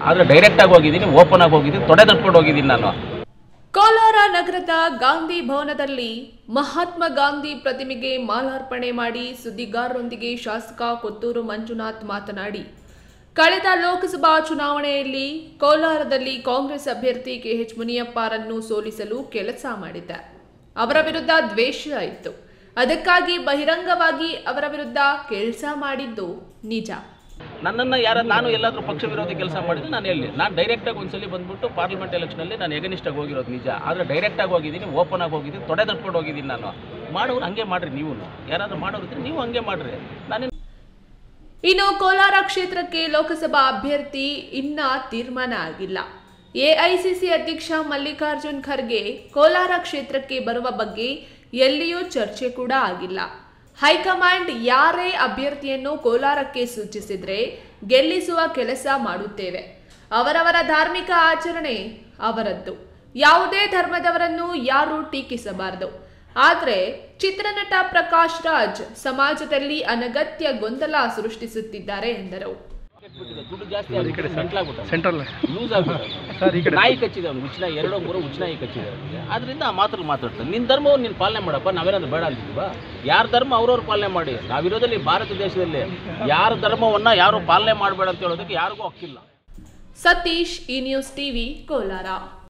ಆದರೆ ಡೈರೆಕ್ಟಾಗಿ ಹೋಗಿದ್ದೀನಿ ಓಪನ್ ಆಗಿ ಹೋಗಿದ್ದೀನಿ ತೊಡೆ ತಟ್ಕೊಂಡು ಹೋಗಿದ್ದೀನಿ ನಾನು ಕೋಲಾರ ನಗರದ ಗಾಂಧಿ ಭವನದಲ್ಲಿ ಮಹಾತ್ಮ ಗಾಂಧಿ ಪ್ರತಿಮೆಗೆ ಮಾಲಾರ್ಪಣೆ ಮಾಡಿ ಸುದ್ದಿಗಾರರೊಂದಿಗೆ ಶಾಸಕ ಕೊತ್ತೂರು ಮಂಜುನಾಥ್ ಮಾತನಾಡಿ ಕಳೆದ ಲೋಕಸಭಾ ಚುನಾವಣೆಯಲ್ಲಿ ಕೋಲಾರದಲ್ಲಿ ಕಾಂಗ್ರೆಸ್ ಅಭ್ಯರ್ಥಿ ಕೆಎಚ್ ಮುನಿಯಪ್ಪರನ್ನು ಸೋಲಿಸಲು ಕೆಲಸ ಮಾಡಿದ್ದೆ ಅವರ ವಿರುದ್ಧ ದ್ವೇಷ ಇತ್ತು ಅದಕ್ಕಾಗಿ ಬಹಿರಂಗವಾಗಿ ಅವರ ವಿರುದ್ಧ ಕೆಲಸ ಮಾಡಿದ್ದು ನಿಜ ನನ್ನನ್ನು ಯಾರ ನಾನು ಎಲ್ಲಾದರೂ ಪಕ್ಷ ವಿರೋಧಿ ಕೆಲಸ ಮಾಡಿದ್ರೆ ನಾನು ಎಲ್ಲಿ ನಾನು ಡೈರೆಕ್ಟಾಗಿ ಒಂದ್ಸಲಿ ಬಂದ್ಬಿಟ್ಟು ಪಾರ್ಲಿಮೆಂಟ್ ಎಲೆಕ್ಷನಲ್ಲಿ ನಾನು ಎಗನಿಸ್ಟಾಗಿ ಹೋಗಿರೋದು ನಿಜ ಆದರೆ ಡೈರೆಕ್ಟಾಗಿ ಹೋಗಿದ್ದೀನಿ ಓಪನ್ ಆಗಿ ಹೋಗಿದ್ದೀನಿ ತೊಡೆ ತಟ್ಕೊಂಡು ಹೋಗಿದ್ದೀನಿ ನಾನು ಮಾಡೋರು ಹಂಗೆ ಮಾಡ್ರಿ ನೀವು ಯಾರಾದರೂ ಮಾಡೋರು ಇದ್ರೆ ನೀವು ಹಂಗೆ ಮಾಡ್ರಿ ನಾನು ಇನ್ನು ಕೋಲಾರ ಕ್ಷೇತ್ರಕ್ಕೆ ಲೋಕಸಭಾ ಅಭ್ಯರ್ಥಿ ಇನ್ನ ತೀರ್ಮಾನ ಆಗಿಲ್ಲ ಎಐಸಿಸಿ ಅಧ್ಯಕ್ಷ ಮಲ್ಲಿಕಾರ್ಜುನ್ ಖರ್ಗೆ ಕೋಲಾರ ಕ್ಷೇತ್ರಕ್ಕೆ ಬರುವ ಬಗ್ಗೆ ಎಲ್ಲಿಯೂ ಚರ್ಚೆ ಕೂಡ ಆಗಿಲ್ಲ ಹೈಕಮಾಂಡ್ ಯಾರೇ ಅಭ್ಯರ್ಥಿಯನ್ನು ಕೋಲಾರಕ್ಕೆ ಸೂಚಿಸಿದ್ರೆ ಗೆಲ್ಲಿಸುವ ಕೆಲಸ ಮಾಡುತ್ತೇವೆ ಅವರವರ ಧಾರ್ಮಿಕ ಆಚರಣೆ ಅವರದ್ದು ಯಾವುದೇ ಧರ್ಮದವರನ್ನು ಯಾರೂ ಟೀಕಿಸಬಾರದು ಆದರೆ ಚಿತ್ರನಟ ಪ್ರಕಾಶ್ ರಾಜ್ ಸಮಾಜದಲ್ಲಿ ಅನಗತ್ಯ ಗೊಂದಲ ಸೃಷ್ಟಿಸುತ್ತಿದ್ದಾರೆ ಎಂದರು ದುಡ್ಡು ಜಾಸ್ತಿ ಆಗಿದೆ ಮೆಂಟ್ಲಾಗ್ಬಿಟ್ಟು ಸೆಂಟ್ರಲ್ ಯೂಸ್ ಆಗ್ಬಿಟ್ಟು ನಾಯಿ ಕಚ್ಚಿದೆ ಅವ್ನು ಉಚ್ಚ ನಾಯಿ ಎರಡೋ ಮೂರೋ ಉಚ್ಚ ನಾಯಿ ಕಚ್ಚಿದೆ ಅವ್ನಿಗೆ ಆದ್ರಿಂದ ಆ ಮಾತಲ್ಲಿ ಮಾತಾಡ್ತಾನೆ ನಿನ್ನ ಧರ್ಮವನ್ನು ನೀನು ಪಾಲನೆ ಮಾಡಪ್ಪ ನಾವೇನಾದ್ರು ಬೇಡ ಅಂತಿದ್ವಾ ಯಾರ ಧರ್ಮ ಅವ್ರವ್ರು ಪಾಲನೆ ಮಾಡಿ ನಾವಿರೋದಲ್ಲಿ ಭಾರತ ದೇಶದಲ್ಲಿ ಯಾರ ಧರ್ಮವನ್ನ ಯಾರು ಪಾಲನೆ ಮಾಡಬೇಡ ಅಂತ ಹೇಳೋದಕ್ಕೆ ಯಾರಿಗೂ ಹಕ್ಕಿಲ್ಲ ಸತೀಶ್ ಈ ನ್ಯೂಸ್ ಟಿವಿ ಕೋಲಾರ